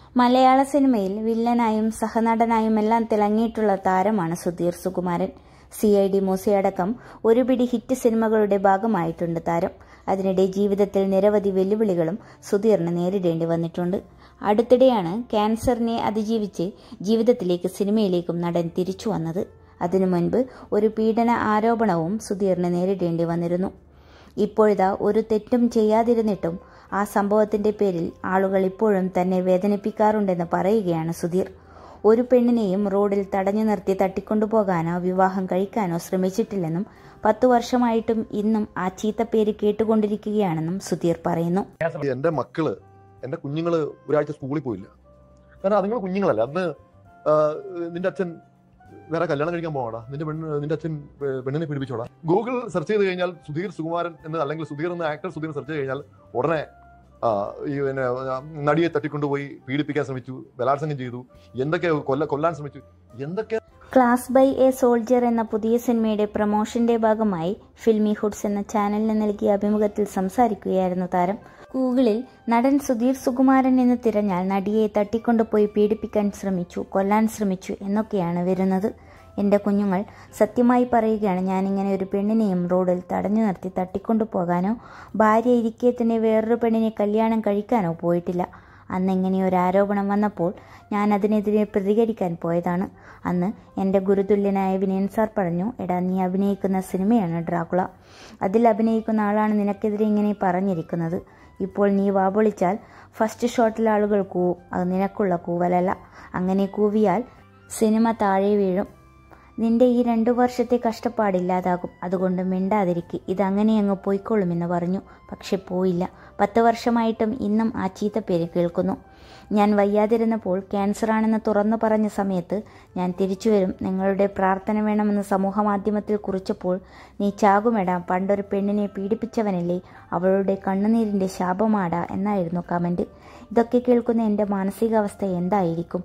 മലയാള സിനിമയിൽ വില്ലനായും സഹനടനായും എല്ലാം തിളങ്ങിയിട്ടുള്ള താരമാണ് Sudheer Sukumaran C I D മൂസയടക്കം ഒരു പിടി ഹിറ്റ് സിനിമകളുടെ ഭാഗമായിട്ടുണ്ട് താരം അതിനിടെ ജീവിതത്തിൽ നിരവധി വെല്ലുവിളികളും സുധീറിന് നേരിടേണ്ടി വന്നിട്ടുണ്ട് അടുത്തിടെയാണ് ക്യാൻസറിനെ അതിജീവിച്ച് ജീവിതത്തിലേക്ക് സിനിമയിലേക്കും നടൻ തിരിച്ചു വന്നത് അതിനു മുൻപ് ഒരു പീഡന ആരോപണവും സുധീറിന് നേരിടേണ്ടി വന്നിരുന്നു ഇപ്പോഴിതാ ഒരു തെറ്റും ചെയ്യാതിരുന്നിട്ടും ആ സംഭവത്തിന്റെ പേരിൽ ആളുകൾ ഇപ്പോഴും തന്നെ വേദനിപ്പിക്കാറുണ്ടെന്ന് പറയുകയാണ് സുധീർ ഒരു പെണ്ണിനെയും റോഡിൽ തടഞ്ഞു നിർത്തി തട്ടിക്കൊണ്ടുപോകാനോ വിവാഹം കഴിക്കാനോ ശ്രമിച്ചിട്ടില്ലെന്നും പത്തു വർഷമായിട്ടും ഇന്നും ആ ചീത്തപ്പേര് കേട്ടുകൊണ്ടിരിക്കുകയാണെന്നും സുധീർ പറയുന്നു എന്റെ മക്കള് എന്റെ കുഞ്ഞുങ്ങള് ഒരാഴ്ച സ്കൂളിൽ പോയില്ല കാരണം അതുങ്ങൾ കുഞ്ഞുങ്ങളല്ല അന്ന് ആ, നിന്റെ അച്ഛൻ വേറെ കല്യാണം കഴിക്കാൻ പോവാടാ നിന്റെ പെണ്ണ് നിന്റെ അച്ഛൻ പെ- പെണ്ണിനെ പീഡിപ്പിച്ചോടാ ഗൂഗിൾ സെർച്ച് ചെയ്ത് കഴിഞ്ഞാൽ സുധീർ സുകുമാരൻ എന്ന് അല്ലെങ്കിൽ സുധീർ എന്ന ആക്ടർ സുധീർ സെർച്ച് ചെയ്ത് കഴിഞ്ഞാൽ ഉടനെ ആ, ഈ പിന്നെ ആ, നടിയെ തട്ടിക്കൊണ്ടുപോയി പീഡിപ്പിക്കാൻ ശ്രമിച്ചു ബലാത്സംഗം ചെയ്തു എന്തൊക്കെ കൊല്ല കൊല്ലാൻ ശ്രമിച്ചു എന്തൊക്കെ ക്ലാസ് ബൈ എ സോൾജിയർ എന്ന പുതിയ സിനിമയുടെ പ്രൊമോഷന്റെ ഭാഗമായി ഫിൽമി ഹുഡ്സ് എന്ന ചാനലിന് നൽകിയ അഭിമുഖത്തിൽ സംസാരിക്കുകയായിരുന്നു താരം ഗൂഗിളിൽ നടൻ സുധീർ സുകുമാരൻ എന്ന് തിരഞ്ഞാൽ നടിയെ തട്ടിക്കൊണ്ടുപോയി പീഡിപ്പിക്കാൻ ശ്രമിച്ചു കൊല്ലാൻ ശ്രമിച്ചു എന്നൊക്കെയാണ് വരുന്നത് എൻ്റെ കുഞ്ഞുങ്ങൾ സത്യമായി പറയുകയാണ് ഞാനിങ്ങനെ ഒരു പെണ്ണിനെയും റോഡിൽ തടഞ്ഞു നിർത്തി തട്ടിക്കൊണ്ടു പോകാനോ ഭാര്യ ഇരിക്കെ തന്നെ വേറൊരു പെണ്ണിനെ കല്യാണം കഴിക്കാനോ പോയിട്ടില്ല അന്ന് ഇങ്ങനെ ഒരു ആരോപണം വന്നപ്പോൾ ഞാൻ അതിനെതിരെ പ്രതികരിക്കാൻ പോയതാണ് അന്ന് എൻ്റെ ഗുരുതുല്യനായ വിനയൻ സാർ പറഞ്ഞു എടാ നീ അഭിനയിക്കുന്ന സിനിമയാണ് ഡ്രാക്കുള അതിൽ അഭിനയിക്കുന്ന ആളാണ് നിനക്കെതിരെ ഇങ്ങനെ പറഞ്ഞിരിക്കുന്നത് ഇപ്പോൾ നീ വാപൊളിച്ചാൽ ഫസ്റ്റ് ഷോട്ടിൽ ആളുകൾ കൂവും അത് നിനക്കുള്ള കൂവലല്ല അങ്ങനെ കൂവിയാൽ സിനിമ താഴെ വീഴും നിന്റെ ഈ രണ്ടു വർഷത്തെ കഷ്ടപ്പാടില്ലാതാകും അതുകൊണ്ട് മിണ്ടാതിരിക്ക് ഇതങ്ങനെ അങ്ങ് പോയിക്കൊള്ളുമെന്ന് പറഞ്ഞു പക്ഷെ പോയില്ല പത്ത് വർഷമായിട്ടും ഇന്നും ആ ചീത്തപ്പേര് കേൾക്കുന്നു ഞാൻ വയ്യാതിരുന്നപ്പോൾ ക്യാൻസറാണെന്ന് തുറന്നു പറഞ്ഞ സമയത്ത് ഞാൻ തിരിച്ചു വരും നിങ്ങളുടെ പ്രാർത്ഥന വേണമെന്ന് സമൂഹമാധ്യമത്തിൽ കുറിച്ചപ്പോൾ നീ ചാകുമെടാ പണ്ടൊരു പെണ്ണിനെ പീഡിപ്പിച്ചവനല്ലേ അവളുടെ കണ്ണുനീരിൻ്റെ ശാപമാടാ എന്നായിരുന്നു കമൻറ്റ് ഇതൊക്കെ കേൾക്കുന്ന എൻ്റെ മാനസികാവസ്ഥ എന്തായിരിക്കും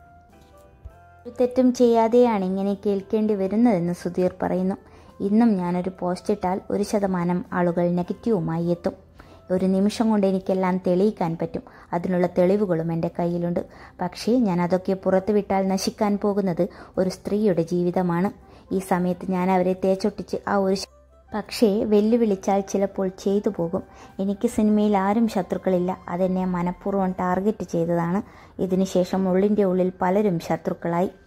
ഒരു തെറ്റും ചെയ്യാതെയാണ് ഇങ്ങനെ കേൾക്കേണ്ടി വരുന്നതെന്ന് സുധീർ പറയുന്നു ഇന്നും ഞാനൊരു പോസ്റ്റ് ഇട്ടാൽ ഒരു ശതമാനം ആളുകൾ നെഗറ്റീവുമായി എത്തും ഒരു നിമിഷം കൊണ്ട് എനിക്കെല്ലാം തെളിയിക്കാൻ പറ്റും അതിനുള്ള തെളിവുകളും എൻ്റെ കയ്യിലുണ്ട് പക്ഷേ ഞാൻ അതൊക്കെ പുറത്തുവിട്ടാൽ നശിക്കാൻ പോകുന്നത് ഒരു സ്ത്രീയുടെ ജീവിതമാണ് ഈ സമയത്ത് ഞാൻ അവരെ തേച്ചൊട്ടിച്ച് ആ ഒരു ശ- പക്ഷേ വെല്ലുവിളിച്ചാൽ ചിലപ്പോൾ ചെയ്തു പോകും എനിക്ക് സിനിമയിൽ ആരും ശത്രുക്കളില്ല അതെന്നെ മനഃപൂർവ്വം ടാർഗറ്റ് ചെയ്തതാണ് ഇതിനുശേഷം ഉള്ളിൻ്റെ ഉള്ളിൽ പലരും ശത്രുക്കളായി